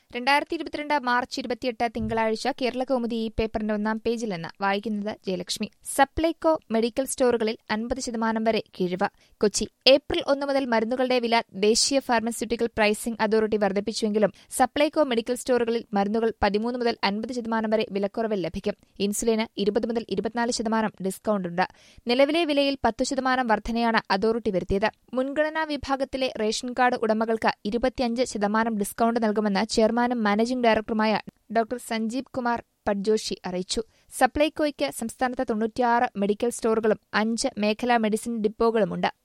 രണ്ടായിരത്തി ഇരുപത്തിരണ്ട് മാർച്ച് ഇരുപത്തിയെട്ട് തിങ്കളാഴ്ച കേരള കൗമുദി ഈ പേപ്പറിന്റെ ഒന്നാം പേജിൽ നിന്ന് വായിക്കുന്നത് ജയലക്ഷ്മി സപ്ലൈകോ മെഡിക്കൽ സ്റ്റോറുകളിൽ അൻപത് ശതമാനം വരെ കിഴിവ് കൊച്ചി ഏപ്രിൽ ഒന്ന് മുതൽ മരുന്നുകളുടെ വില ദേശീയ ഫാർമസ്യൂട്ടിക്കൽ പ്രൈസിംഗ് അതോറിറ്റി വർദ്ധിപ്പിച്ചുവെങ്കിലും സപ്ലൈകോ മെഡിക്കൽ സ്റ്റോറുകളിൽ മരുന്നുകൾ പതിമൂന്ന് മുതൽ അൻപത് ശതമാനം വരെ വിലക്കുറവിൽ ലഭിക്കും ഇൻസുലിന് ഇരുപത് മുതൽ ഇരുപത്തിനാല് ശതമാനം ഡിസ്കൌണ്ടുണ്ട് നിലവിലെ വിലയിൽ പത്തു ശതമാനം വർധനയാണ് അതോറിറ്റി വരുത്തിയത് മുൻഗണനാ വിഭാഗത്തിലെ റേഷൻ കാർഡ് ഉടമകൾക്ക് ഇരുപത്തിയഞ്ച് ശതമാനം ഡിസ്കൌണ്ട് നൽകുമെന്ന് ചെയർമാനും മാനേജിംഗ് ഡയറക്ടറുമായ ഡോക്ടർ സഞ്ജീവ് കുമാർ പഡ്ജോഷി അറിയിച്ചു സപ്ലൈകോയ്ക്ക് സംസ്ഥാനത്ത് തൊണ്ണൂറ്റിയാറ് മെഡിക്കൽ സ്റ്റോറുകളും അഞ്ച് മേഖലാ മെഡിസിൻ ഡിപ്പോകളുമുണ്ട്